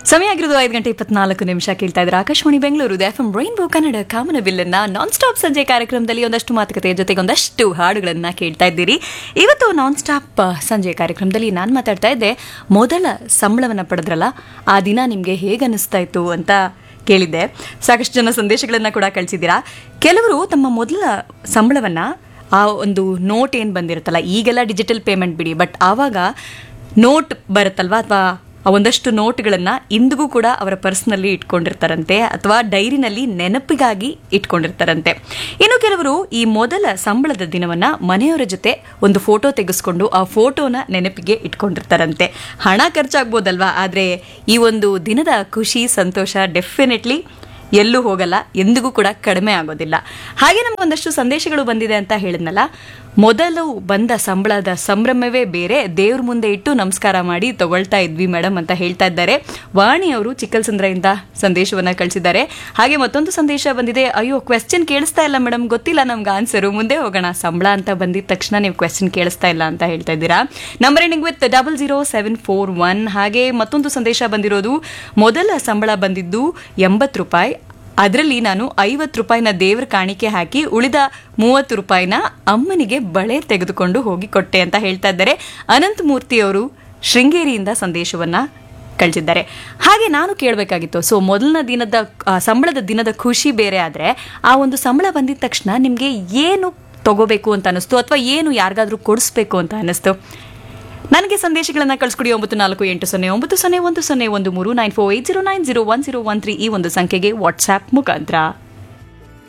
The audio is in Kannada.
ಸಮಯ ಆಗಿರೋದು ಐದು ಗಂಟೆ ಇಪ್ಪತ್ನಾಲ್ಕು ನಿಮಿಷ ಕೇಳ್ತಾ ಇದ್ರೆ Akashvani Bengaluru F M Rainbow Kannada ಕಾಮನಬಿಲ್ಲನ್ನ ನಾನ್ ಸ್ಟಾಪ್ ಸಂಜೆ ಕಾರ್ಯಕ್ರಮದಲ್ಲಿ ಒಂದಷ್ಟು ಮಾತುಕತೆಯ ಜೊತೆಗೆ ಒಂದಷ್ಟು ಹಾಡುಗಳನ್ನ ಕೇಳ್ತಾ ಇದ್ದೀರಿ ಇವತ್ತು ನಾನ್ ಸ್ಟಾಪ್ ಸಂಜೆ ಕಾರ್ಯಕ್ರಮದಲ್ಲಿ ನಾನು ಮಾತಾಡ್ತಾ ಇದ್ದೆ ಮೊದಲ ಸಂಬಳವನ್ನ ಪಡೆದ್ರಲ್ಲ ಆ ದಿನ ನಿಮಗೆ ಹೇಗೆ ಅನಿಸ್ತಾ ಇತ್ತು ಅಂತ ಕೇಳಿದ್ದೆ ಸಾಕಷ್ಟು ಜನ ಸಂದೇಶಗಳನ್ನ ಕೂಡ ಕಳಿಸಿದ್ದೀರಾ ಕೆಲವರು ತಮ್ಮ ಮೊದಲ ಸಂಬಳವನ್ನ ಆ ಒಂದು ನೋಟ್ ಏನು ಬಂದಿರುತ್ತಲ್ಲ ಈಗೆಲ್ಲ ಡಿಜಿಟಲ್ ಪೇಮೆಂಟ್ ಬಿಡಿ ಬಟ್ ಆವಾಗ ನೋಟ್ ಬರುತ್ತಲ್ವಾ ಅಥವಾ ಆ ಒಂದಷ್ಟು ನೋಟ್ಗಳನ್ನು ಇಂದಿಗೂ ಕೂಡ ಅವರ ಪರ್ಸ್ನಲ್ಲಿ ಇಟ್ಕೊಂಡಿರ್ತಾರಂತೆ ಅಥವಾ ಡೈರಿನಲ್ಲಿ ನೆನಪಿಗಾಗಿ ಇಟ್ಕೊಂಡಿರ್ತಾರಂತೆ ಇನ್ನು ಕೆಲವರು ಈ ಮೊದಲ ಸಂಬಳದ ದಿನವನ್ನ ಮನೆಯವರ ಜೊತೆ ಒಂದು ಫೋಟೋ ತೆಗೆಸ್ಕೊಂಡು ಆ ಫೋಟೋನ ನೆನಪಿಗೆ ಇಟ್ಕೊಂಡಿರ್ತಾರಂತೆ ಹಣ ಖರ್ಚಾಗ್ಬೋದಲ್ವಾ ಆದರೆ ಈ ಒಂದು ದಿನದ ಖುಷಿ ಸಂತೋಷ ಡೆಫಿನೆಟ್ಲಿ ಎಲ್ಲೂ ಹೋಗಲ್ಲ ಎಂದಿಗೂ ಕೂಡ ಕಡಿಮೆ ಆಗೋದಿಲ್ಲ ಹಾಗೆ ನಮ್ಗೆ ಒಂದಷ್ಟು ಸಂದೇಶಗಳು ಬಂದಿದೆ ಅಂತ ಹೇಳಿದ್ನಲ್ಲ ಮೊದಲು ಬಂದ ಸಂಬಳದ ಸಂಭ್ರಮವೇ ಬೇರೆ ದೇವ್ರ ಮುಂದೆ ಇಟ್ಟು ನಮಸ್ಕಾರ ಮಾಡಿ ತಗೊಳ್ತಾ ಇದ್ವಿ ಮೇಡಮ್ ಅಂತ ಹೇಳ್ತಾ ಇದ್ದಾರೆ ವಾಣಿ ಅವರು ಚಿಕ್ಕಲ್ಸಂದ್ರೆಯಿಂದ ಸಂದೇಶವನ್ನ ಕಳಿಸಿದ್ದಾರೆ ಹಾಗೆ ಮತ್ತೊಂದು ಸಂದೇಶ ಬಂದಿದೆ ಅಯ್ಯೋ ಕ್ವೆಶ್ಚನ್ ಕೇಳಿಸ್ತಾ ಇಲ್ಲ ಮೇಡಮ್ ಗೊತ್ತಿಲ್ಲ ನಮ್ಗೆ ಆನ್ಸರು ಮುಂದೆ ಹೋಗೋಣ ಸಂಬಳ ಅಂತ ಬಂದಿದ ತಕ್ಷಣ ನೀವು ಕ್ವೆಶ್ಚನ್ ಕೇಳಿಸ್ತಾ ಇಲ್ಲ ಅಂತ ಹೇಳ್ತಾ ಇದ್ದೀರಾ number ending with double zero seven four one ಹಾಗೆ ಮತ್ತೊಂದು ಸಂದೇಶ ಬಂದಿರೋದು ಮೊದಲ ಸಂಬಳ ಬಂದಿದ್ದು ಎಂಬತ್ತು ರೂಪಾಯಿ ಅದರಲ್ಲಿ ನಾನು ಐವತ್ತು ರೂಪಾಯಿನ ದೇವ್ರ ಕಾಣಿಕೆ ಹಾಕಿ ಉಳಿದ ಮೂವತ್ತು ರೂಪಾಯಿನ ಅಮ್ಮನಿಗೆ ಬಳೆ ತೆಗೆದುಕೊಂಡು ಹೋಗಿ ಕೊಟ್ಟೆ ಅಂತ ಹೇಳ್ತಾ ಇದ್ದಾರೆ ಅನಂತ ಮೂರ್ತಿ ಅವರು ಶೃಂಗೇರಿಯಿಂದ ಸಂದೇಶವನ್ನ ಕಳಿಸಿದ್ದಾರೆ ಹಾಗೆ ನಾನು ಕೇಳಬೇಕಾಗಿತ್ತು ಸೊ ಮೊದಲನ ದಿನದ ಆ, ಸಂಬಳದ ದಿನದ ಖುಷಿ ಬೇರೆ ಆದರೆ ಆ ಒಂದು ಸಂಬಳ ಬಂದಿದ ತಕ್ಷಣ ನಿಮಗೆ ಏನು ತಗೋಬೇಕು ಅಂತ ಅನಿಸ್ತು ಅಥವಾ ಏನು ಯಾರಿಗಾದ್ರೂ ಕೊಡಿಸ್ಬೇಕು ಅಂತ ಅನಿಸ್ತು ನನಗೆ ಸಂದೇಶಗಳನ್ನ ಕಳಿಸ್ಕೊಡಿ ಒಂಬತ್ತು ನಾಲ್ಕು ಎಂಟು ಸೊನ್ನೆ ಒಂಬತ್ತು ಸೊನ್ನೆ ಒಂದು ಸೊನ್ನೆ ಒಂದು ಮೂರು nine four eight zero nine zero one zero one three ಈ ಒಂದು ಸಂಖ್ಯೆಗೆ ವಾಟ್ಸ್ಆ್ಯಪ್ ಮುಖಾಂತರ